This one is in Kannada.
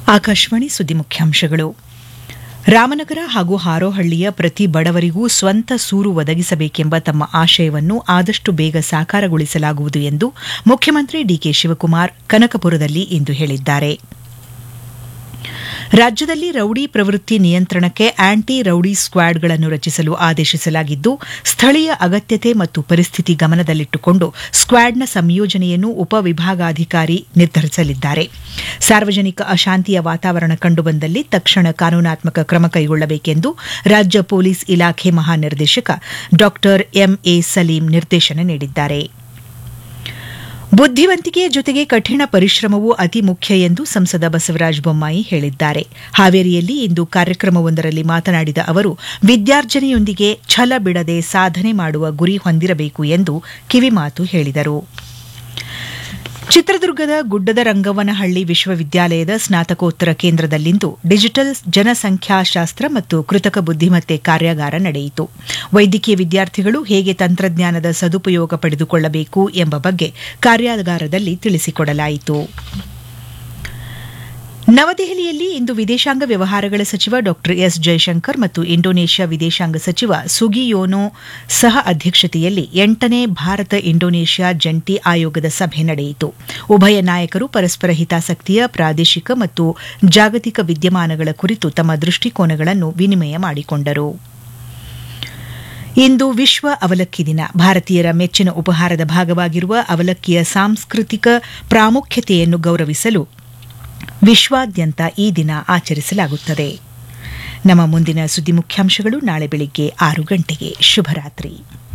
ಆಕಾಶವಾಣಿ ಸುದ್ದಿ ಮುಖ್ಯಾಂಶಗಳು ರಾಮನಗರ ಹಾಗೂ ಹಾರೋಹಳ್ಳಿಯ ಪ್ರತಿ ಬಡವರಿಗೂ ಸ್ವಂತ ಸೂರು ಒದಗಿಸಬೇಕೆಂಬ ತಮ್ಮ ಆಶಯವನ್ನು ಆದಷ್ಟು ಬೇಗ ಸಾಕಾರಗೊಳಿಸಲಾಗುವುದು ಎಂದು ಮುಖ್ಯಮಂತ್ರಿ ಡಿಕೆ ಶಿವಕುಮಾರ್ ಕನಕಪುರದಲ್ಲಿ ಇಂದು ಹೇಳಿದ್ದಾರೆ ರಾಜ್ಯದಲ್ಲಿ ರೌಡಿ ಪ್ರವೃತ್ತಿ ನಿಯಂತ್ರಣಕ್ಕೆ ಆಂಟಿ ರೌಡಿ ಸ್ಕ್ವಾಡ್ಗಳನ್ನು ರಚಿಸಲು ಆದೇಶಿಸಲಾಗಿದ್ದು ಸ್ಥಳೀಯ ಅಗತ್ಯತೆ ಮತ್ತು ಪರಿಸ್ಥಿತಿ ಗಮನದಲ್ಲಿಟ್ಟುಕೊಂಡು ಸ್ಕ್ವಾಡ್ನ ಸಂಯೋಜನೆಯನ್ನು ಉಪವಿಭಾಗಾಧಿಕಾರಿ ನಿರ್ಧರಿಸಲಿದ್ದಾರೆ ಸಾರ್ವಜನಿಕ ಅಶಾಂತಿಯ ವಾತಾವರಣ ಕಂಡುಬಂದಲ್ಲಿ ತಕ್ಷಣ ಕಾನೂನಾತ್ಮಕ ಕ್ರಮ ಕೈಗೊಳ್ಳಬೇಕೆಂದು ರಾಜ್ಯ ಪೊಲೀಸ್ ಇಲಾಖೆ ಮಹಾನಿರ್ದೇಶಕ ಡಾ ಎಂಎ ಸಲೀಂ ನಿರ್ದೇಶನ ನೀಡಿದ್ದಾರೆ ಬುದ್ಧಿವಂತಿಕೆಯ ಜೊತೆಗೆ ಕಠಿಣ ಪರಿಶ್ರಮವೂ ಅತಿ ಮುಖ್ಯ ಎಂದು ಸಂಸದ ಬಸವರಾಜ ಬೊಮ್ಮಾಯಿ ಹೇಳಿದ್ದಾರೆ ಹಾವೇರಿಯಲ್ಲಿ ಇಂದು ಕಾರ್ಯಕ್ರಮವೊಂದರಲ್ಲಿ ಮಾತನಾಡಿದ ಅವರು ವಿದ್ಯಾರ್ಜನೆಯೊಂದಿಗೆ ಛಲ ಬಿಡದೆ ಸಾಧನೆ ಮಾಡುವ ಗುರಿ ಹೊಂದಿರಬೇಕು ಎಂದು ಕಿವಿಮಾತು ಹೇಳಿದರು ಚಿತ್ರದುರ್ಗದ ಗುಡ್ಡದ ರಂಗವನಹಳ್ಳಿ ವಿಶ್ವವಿದ್ಯಾಲಯದ ಸ್ನಾತಕೋತ್ತರ ಕೇಂದ್ರದಲ್ಲಿಂದು ಡಿಜಿಟಲ್ ಜನಸಂಖ್ಯಾಶಾಸ್ತ್ರ ಮತ್ತು ಕೃತಕ ಬುದ್ದಿಮತ್ತೆ ಕಾರ್ಯಾಗಾರ ನಡೆಯಿತು ವೈದ್ಯಕೀಯ ವಿದ್ಯಾರ್ಥಿಗಳು ಹೇಗೆ ತಂತ್ರಜ್ಞಾನದ ಸದುಪಯೋಗ ಪಡೆದುಕೊಳ್ಳಬೇಕು ಎಂಬ ಬಗ್ಗೆ ಕಾರ್ಯಾಗಾರದಲ್ಲಿ ತಿಳಿಸಿಕೊಡಲಾಯಿತು ನವದೆಹಲಿಯಲ್ಲಿ ಇಂದು ವಿದೇಶಾಂಗ ವ್ಯವಹಾರಗಳ ಸಚಿವ ಡಾ ಎಸ್ ಜೈಶಂಕರ್ ಮತ್ತು ಇಂಡೋನೇಷ್ಯಾ ವಿದೇಶಾಂಗ ಸಚಿವ ಸುಗಿಯೋನೋ ಸಹ ಅಧ್ಯಕ್ಷತೆಯಲ್ಲಿ ಎಂಟನೇ ಭಾರತ ಇಂಡೋನೇಷ್ಯಾ ಜಂಟಿ ಆಯೋಗದ ಸಭೆ ನಡೆಯಿತು ಉಭಯ ನಾಯಕರು ಪರಸ್ಪರ ಹಿತಾಸಕ್ತಿಯ ಪ್ರಾದೇಶಿಕ ಮತ್ತು ಜಾಗತಿಕ ವಿದ್ಯಮಾನಗಳ ಕುರಿತು ತಮ್ಮ ದೃಷ್ಟಿಕೋನಗಳನ್ನು ವಿನಿಮಯ ಮಾಡಿಕೊಂಡರು ಇಂದು ವಿಶ್ವ ಅವಲಕ್ಕಿ ದಿನ ಭಾರತೀಯರ ಮೆಚ್ಚಿನ ಉಪಹಾರದ ಭಾಗವಾಗಿರುವ ಅವಲಕ್ಕಿಯ ಸಾಂಸ್ಕೃತಿಕ ಪ್ರಾಮುಖ್ಯತೆಯನ್ನು ಗೌರವಿಸಲು ವಿಶ್ವಾದ್ಯಂತ ಈ ದಿನ ಆಚರಿಸಲಾಗುತ್ತದೆ ನಮ್ಮ ಮುಂದಿನ ಸುದ್ದಿ ಮುಖ್ಯಾಂಶಗಳು ನಾಳೆ ಬೆಳಿಗ್ಗೆ ಆರು ಗಂಟೆಗೆ ಶುಭರಾತ್ರಿ